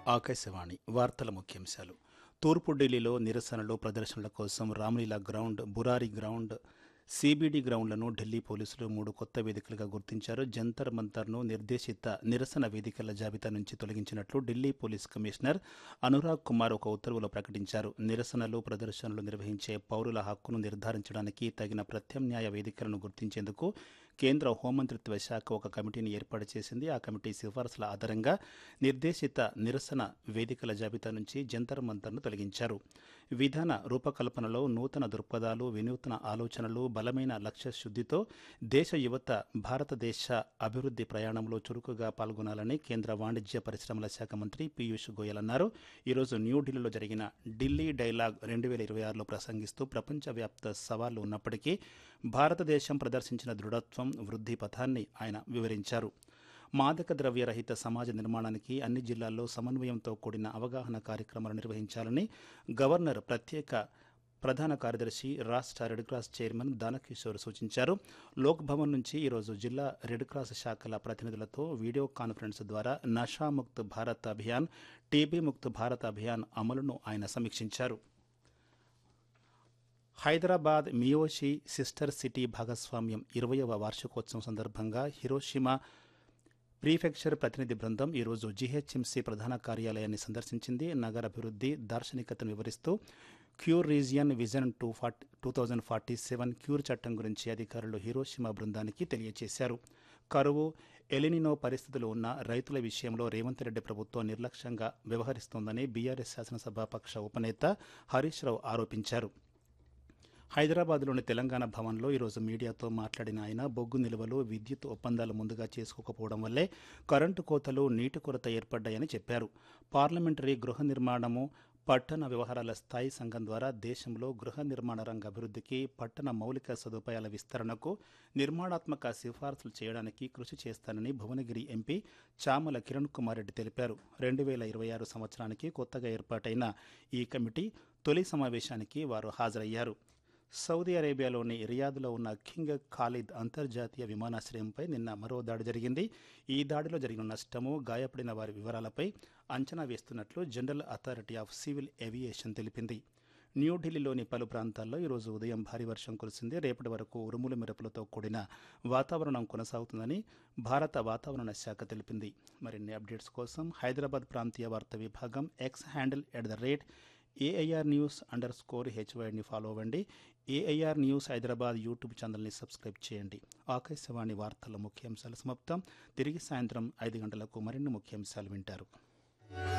ఆకాశవాణి వార్తల ముఖ్యాంశాలు తూర్పు ఢిల్లీలో నిరసనలు ప్రదర్శనల కోసం Ramlila ground Burari ground CBD గ్రౌండ్లను ఢిల్లీ పోలీసులు మూడు కొత్త వేదికలుగా గుర్తించారు జంతర్ మంతర్ను నిర్దేశిత నిరసన వేదికల జాబితా నుంచి తొలగించినట్లు ఢిల్లీ పోలీస్ కమిషనర్ అనురాగ్ కుమార్ ఒక ఉత్తర్వులో ప్రకటించారు నిరసనలు ప్రదర్శనలు నిర్వహించే పౌరుల హక్కును నిర్ధారించడానికి తగిన ప్రత్యామ్నాయ వేదికలను గుర్తించేందుకు కేంద్ర హోంమంత్రిత్వ శాఖ ఒక కమిటీని ఏర్పాటు చేసింది ఆ కమిటీ సిఫార్సుల ఆధారంగా నిర్దేశిత నిరసన వేదికల జాబితా నుంచి జంతర్ మంతర్ను తొలగించారు విధాన రూపకల్పనలో నూతన దృక్పథాలు వినూత్న ఆలోచనలు బలమైన లక్ష్య శుద్ధితో దేశ యువత భారతదేశ అభివృద్ధి ప్రయాణంలో చురుకుగా పాల్గొనాలని కేంద్ర వాణిజ్య పరిశ్రమల శాఖ మంత్రి పీయూష్ గోయల్ అన్నారు ఈరోజు న్యూఢిల్లీలో జరిగిన ఢిల్లీ డైలాగ్ రెండు వేల ఇరవై ఆరులో ప్రసంగిస్తూ ప్రపంచవ్యాప్త సవాళ్లు ఉన్నప్పటికీ భారతదేశం ప్రదర్శించిన దృఢత్వం వృద్ధి పథాన్ని ఆయన వివరించారు మాదక ద్రవ్య రహిత సమాజ నిర్మాణానికి అన్ని జిల్లాల్లో సమన్వయంతో కూడిన అవగాహన కార్యక్రమాలు నిర్వహించాలని గవర్నర్ ప్రత్యేక ప్రధాన కార్యదర్శి రాష్ట్ర రెడ్ క్రాస్ చైర్మన్ దానకిషోర్ సూచించారు లోక్ భవన్ నుంచి ఈరోజు జిల్లా రెడ్ క్రాస్ శాఖల ప్రతినిధులతో వీడియో కాన్ఫరెన్స్ ద్వారా నషాముక్త్ భారత్ అభియాన్ టీబీ ముక్త్ భారత్ అభియాన్ అమలును ఆయన సమీక్షించారు హైదరాబాద్ మియోషి సిస్టర్ సిటీ భాగస్వామ్యం ఇరవయవ వార్షికోత్సవం సందర్భంగా హిరోషిమా ప్రీఫెక్చర్ ప్రతినిధి బృందం ఈరోజు జీహెచ్ఎంసీ ప్రధాన కార్యాలయాన్ని సందర్శించింది నగర అభివృద్ధి దార్శనికతను వివరిస్తూ CURE region vision two forty two thousand forty seven CURE చట్టం గురించి అధికారులు హిరోషిమా బృందానికి తెలియజేశారు కరువు ఎలినినో పరిస్థితులు ఉన్న రైతుల విషయంలో రేవంత్ రెడ్డి ప్రభుత్వం నిర్లక్ష్యంగా వ్యవహరిస్తోందని బీఆర్ఎస్ శాసనసభాపక్ష ఉపనేత హరీష్ రావు ఆరోపించారు హైదరాబాద్లోని తెలంగాణ భవన్లో ఈరోజు మీడియాతో మాట్లాడిన ఆయన బొగ్గు నిల్వలు విద్యుత్ ఒప్పందాలు ముందుగా చేసుకోకపోవడం వల్లే కరెంటు కోతలు నీటి కొరత ఏర్పడ్డాయని చెప్పారు పార్లమెంటరీ గృహ నిర్మాణము పట్టణ వ్యవహారాల స్థాయి సంఘం ద్వారా దేశంలో గృహ నిర్మాణ రంగ అభివృద్ధికి పట్టణ మౌలిక సదుపాయాల విస్తరణకు నిర్మాణాత్మక సిఫార్సులు చేయడానికి కృషి చేస్తానని భువనగిరి ఎంపీ చామల కిరణ్ కుమార్ రెడ్డి తెలిపారు రెండు వేల ఇరవై ఆరు సంవత్సరానికి కొత్తగా ఏర్పాటైన ఈ కమిటీ తొలి సమావేశానికి వారు హాజరయ్యారు సౌదీ అరేబియాలోని రియాద్లో ఉన్న కింగ్ ఖాలిద్ అంతర్జాతీయ విమానాశ్రయంపై నిన్న మరో దాడి జరిగింది ఈ దాడిలో జరిగిన నష్టము గాయపడిన వారి వివరాలపై అంచనా వేస్తున్నట్లు General Authority of Civil Aviation తెలిపింది న్యూఢిల్లీలోని పలు ప్రాంతాల్లో ఈరోజు ఉదయం భారీ వర్షం కురిసింది రేపటి వరకు ఉరుములు మెరుపులతో కూడిన వాతావరణం కొనసాగుతుందని భారత వాతావరణ శాఖ తెలిపింది మరిన్ని అప్డేట్స్ కోసం హైదరాబాద్ ప్రాంతీయ వార్తా విభాగం X handle at the rate AIR news underscore స్కోర్ హెచ్వైడ్ని ఫాలో అవ్వండి ఏఐఆర్ న్యూస్ హైదరాబాద్ యూట్యూబ్ ఛానల్ని సబ్స్క్రైబ్ చేయండి ఆకాశవాణి వార్తల ముఖ్యాంశాలు సమాప్తం తిరిగి సాయంత్రం ఐదు గంటలకు మరిన్ని ముఖ్యాంశాలు వింటారు